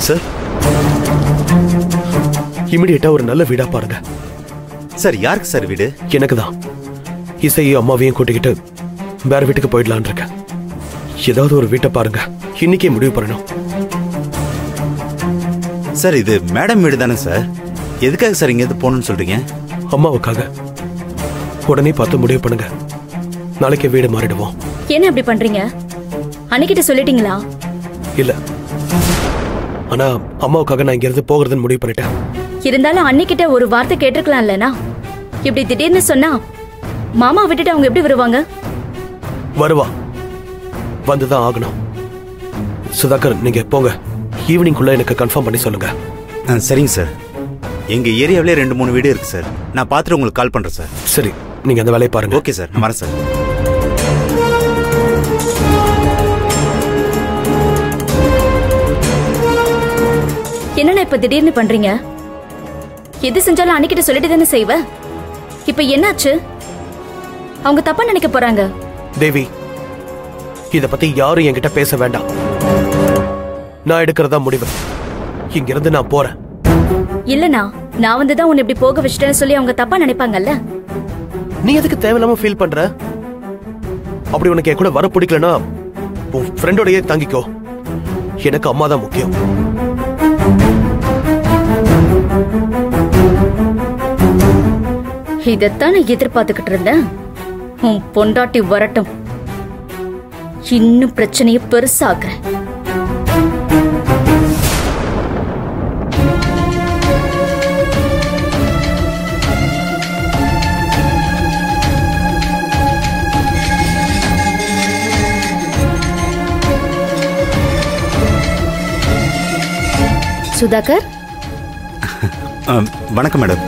Sir இமிடியேட்டா ஒரு நல்ல வீடா பாருங்க சார் யாருக்கு சார் வீடு எனக்கு தான் இசையும் அம்மாவையும் கூட்டிக்கிட்டு வேற வீட்டுக்கு போயிடலான் இருக்கேன் ஏதாவது ஒரு வீட்டை பாருங்க இன்னைக்கே முடிவு பண்ணணும் சார் இது மேடம் வீடு தானே சார் எதுக்காக சார் இங்கேருந்து போகணும்னு சொல்றீங்க அம்மாவுக்காக உடனே பார்த்து முடிவு பண்ணுங்க நாளைக்கே வீடு மாறிடுவோம் என்ன அப்படி பண்றீங்க அன்னைக்கிட்ட சொல்லிட்டீங்களா இல்ல ஆனா அம்மாவுக்காக நான் இங்கிருந்து போகிறதுன்னு முடிவு பண்ணிட்டேன் இருந்தாலும் அன்னைக்கிட்ட ஒரு வார்த்தை கேட்டிருக்கலாம் இல்லனா இப்படி திடீர்னு சொன்னா மாமா விட்டுட்டு அவங்க எப்படி வருவாங்க வருவா வந்துதான் ஆகணும் சுதாகர் நீங்க போங்க ஈவினிங்குள்ள எனக்கு கன்ஃபார்ம் பண்ணி சொல்லுங்க ஆ, சரிங்க சார் எங்க ஏரியாவிலே ரெண்டு மூணு வீடு இருக்கு சார் நான் பார்த்துட்டு உங்களுக்கு கால் பண்றேன் சார் சரி நீங்க அந்த வேலையை பாருங்க ஓகே சார் நான் வரேன் சார் என்னண்ணா இப்ப திடீர்னு பண்றீங்க எது செஞ்சாலும் அன்னைக்கிட்ட சொல்லிட்டு தானே செய்வ இப்ப என்னாச்சு அவங்க தப்பா நினைக்க போறாங்க தேவி இத பத்தி யாரும் என்கிட்ட பேச வேண்டாம் நான் எடுக்கிறதா முடிவு இங்கிருந்து நான் போறேன் இல்லனா நான் வந்து தான் உன்னை இப்படி போக வச்சிட்டேன்னு சொல்லி அவங்க தப்பா நினைப்பாங்கல்ல நீ எதுக்கு தேவையில்லாம ஃபீல் பண்ற அப்படி உனக்கு என் கூட வர பிடிக்கலனா உன் ஃப்ரெண்டோடயே தங்கிக்கோ எனக்கு அம்மா தான் முக்கியம் இதைத்தான் நான் எதிர்பார்த்துக்கிட்டு இருந்தேன் உன் பொண்டாட்டி வரட்டும் இன்னும் பிரச்சனையை பெருசாக்குறேன் சுதாகர் ஆ, வணக்கம் மேடம்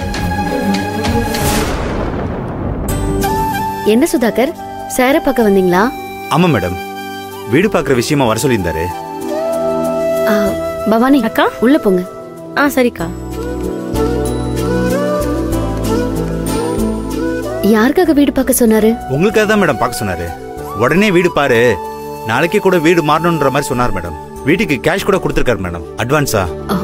என்ன சுதாகர் சேர பார்க்க வந்தீங்களா ஆமா மேடம் வீடு பார்க்குற விஷயமா வர சொல்லியிருந்தாரு ஆ, பவானி அக்கா? உள்ள போங்க ஆ சரிக்கா யாருக்காக வீடு பார்க்க சொன்னாரு உங்களுக்காக தான் மேடம் பார்க்க சொன்னாரு உடனே வீடு பாரு நாளைக்கே கூட வீடு மாறணுன்ற மாதிரி சொன்னார் மேடம் வீட்டுக்கு கேஷ் கூட கொடுத்துருக்காரு மேடம் அட்வான்ஸா ஓ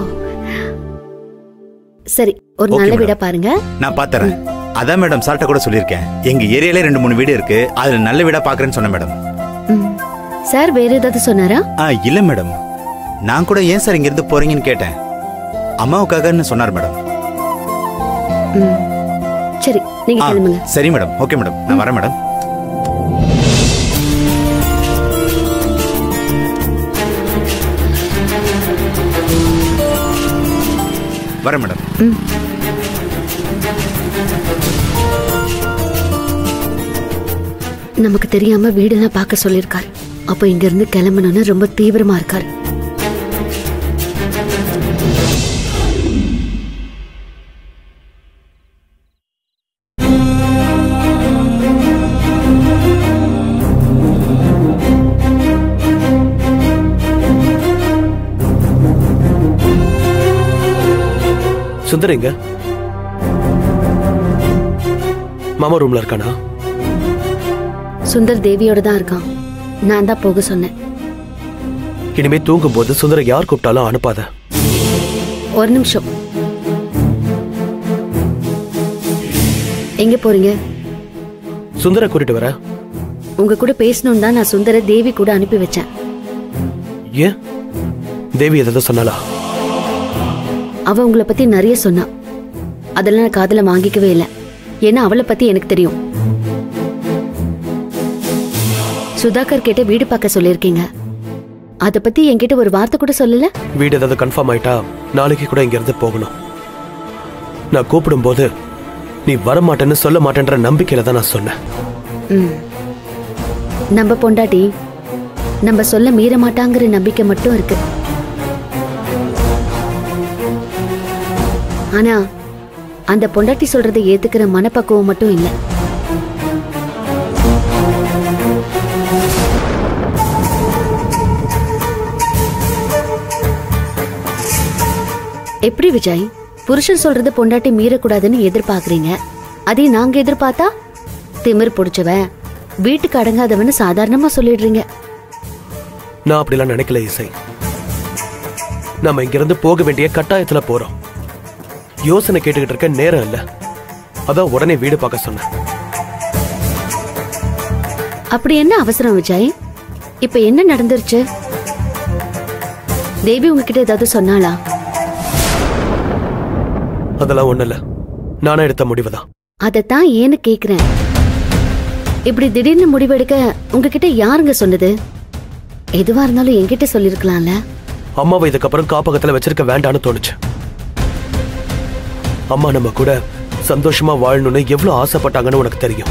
சரி ஒரு Okay, நல்ல madam. வீடா பாருங்க நான் பாத்துறேன் அதான் மேடம் சால்ட்ட கூட சொல்லியிருக்கேன் எங்க ஏரியாலே ரெண்டு மூணு வீடு இருக்கு அதுல நல்ல வீடா பாக்குறேன்னு சொன்னேன் மேடம் ம். சார் வேற ஏதாவது சொன்னாரா ஆ இல்ல மேடம் நான் கூட ஏன் சார் இங்க இருந்து போறீங்கன்னு கேட்டேன் அம்மாவுக்காகன்னு சொன்னார் மேடம் ம். சரி நீங்க ஆ, கிளம்புங்க சரி மேடம் ஓகே மேடம் நான் வரேன் மேடம் வரேன் மேடம் நமக்கு தெரியாம வீடெல்லாம் பார்க்க சொல்லியிருக்காரு அப்போ இங்க இருந்து கிளம்பணும்னு ரொம்ப தீவிரமா இருக்காரு சுந்தரிங்க மாமா ரூம்ல இருக்கானா சுந்தர் தேவியோட தான் இருக்கான் நான் தான் போக சொன்னேன் இனிமே தூங்கும் போது சுந்தர யார் கூப்பிட்டாலும் அனுப்பாத ஒரு நிமிஷம் எங்க போறீங்க சுந்தர கூட்டிட்டு வர உங்க கூட பேசணும் தான் நான் சுந்தர தேவி கூட அனுப்பி வச்சேன் ஏன் தேவி ஏதாவது சொன்னாலா அவ உங்களை பத்தி நிறைய சொன்னா அதெல்லாம் நான் காதுல வாங்கிக்கவே இல்லை ஏன்னா அவளை பத்தி எனக்கு தெரியும் சுதாகர் கிட்ட வீடு பார்க்க சொல்லியிருக்கீங்க அத பத்தி என்கிட்ட ஒரு வார்த்தை கூட சொல்லல வீடு ஏதாவது கன்ஃபார்ம் ஆயிட்டா நாளைக்கு கூட இங்க இருந்து போகணும் நான் கூப்பிடும்போது நீ வரமாட்டேன்னு சொல்ல மாட்டேன்ற நம்பிக்கையில தான் நான் சொன்னேன் ம். நம்ம பொண்டாட்டி நம்ம சொல்ல மீற மாட்டாங்கிற நம்பிக்கை மட்டும் இருக்கு ஆனா அந்த பொண்டாட்டி சொல்றதை ஏத்துக்கிற மனப்பக்குவம் மட்டும் இல்லை எப்படி விஜய் புருஷன் சொல்றது பொண்டாட்டி மீறக்கூடாதுன்னு எதிர்பார்க்கறீங்க அதே நாங்க எதிர்பார்த்தா திமிர் பிடிச்சவன் வீட்டுக்கு அடங்காதவன்னு சாதாரணமா சொல்லிடுறீங்க நான் அப்படிலாம் நினைக்கல இசை நம்ம இங்கிருந்து போக வேண்டிய கட்டாயத்துல போறோம் யோசனை கேட்டுக்கிட்டு இருக்க நேரம் இல்ல அதான் உடனே வீடு பார்க்க சொன்னேன் அப்படி என்ன அவசரம் விஜய் இப்ப என்ன நடந்துருச்சு தேவி உங்ககிட்ட ஏதாவது சொன்னாளா அதெல்லாம் ஒண்ணு இல்ல நானா எடுத்த முடிவுதான் அதைத்தான் ஏன்னு கேக்குறேன் இப்படி திடீர்னு முடிவெடுக்க உங்ககிட்ட யாருங்க சொன்னது எதுவா இருந்தாலும் என்கிட்ட சொல்லிருக்கலாம்ல அம்மாவை இதுக்கப்புறம் காப்பகத்துல வச்சிருக்க வேண்டாம்னு தோணுச்சு அம்மா நம்ம கூட சந்தோஷமா வாழணும்னு எவ்வளவு ஆசைப்பட்டாங்கன்னு உனக்கு தெரியும்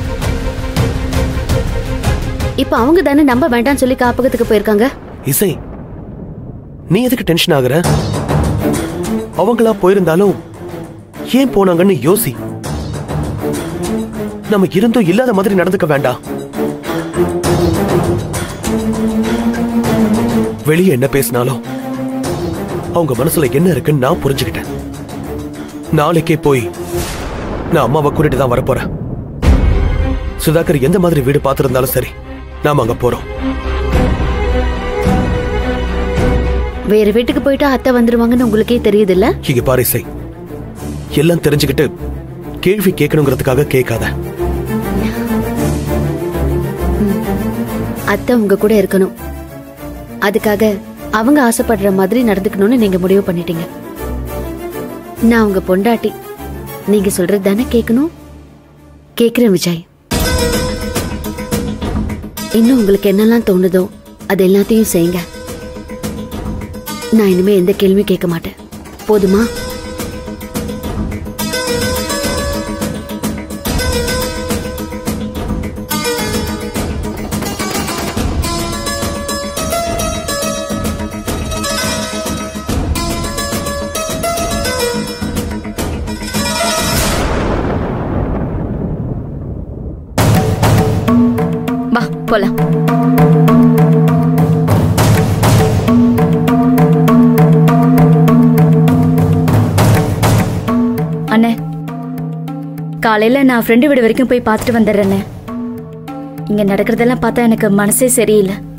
இப்ப அவங்க தானே நம்ப வேண்டாம்னு சொல்லி காப்பகத்துக்கு போயிருக்காங்க இசை நீ எதுக்கு டென்ஷன் ஆகுற அவங்களா போயிருந்தாலும் ஏன் போனாங்கன்னு யோசி நம்ம இருந்தும் இல்லாத மாதிரி நடந்துக்க வேண்டாம் வெளியே என்ன பேசினாலும் அவங்க மனசுல என்ன இருக்குன்னு நான் புரிஞ்சுக்கிட்டேன் நாளைக்கே போய் நான் அம்மாவை கூட்டிட்டு தான் வரப்போறேன் சுதாகர் எந்த மாதிரி வீடு பார்த்திருந்தாலும் சரி நாம அங்க போறோம் வேற வீட்டுக்கு போயிட்டா அத்தை வந்துருவாங்கன்னு உங்களுக்கே தெரியுது இல்ல இங்க பாரு இசை எல்லாம் தெரிஞ்சுக்கிட்டு கேள்வி கேட்கணுங்கிறதுக்காக கேட்காத அத்தை உங்க கூட இருக்கணும் அதுக்காக அவங்க ஆசைப்படுற மாதிரி நடந்துக்கணும்னு நீங்க முடிவு பண்ணிட்டீங்க நான் உங்க பொண்டாட்டி நீங்க சொல்றது தானே கேட்கணும் கேக்குறேன் விஜய் இன்னும் உங்களுக்கு என்னெல்லாம் தோணுதோ அது எல்லாத்தையும் செய்யுங்க நான் இனிமே எந்த கேள்வியும் கேட்க மாட்டேன் போதுமா வா போலாம் அண்ணே காலையில நான் ஃப்ரெண்டு வீடு வரைக்கும் போய் பார்த்துட்டு வந்துடுறேண்ணே இங்க நடக்கிறதெல்லாம் பார்த்தா எனக்கு மனசே சரியில்லை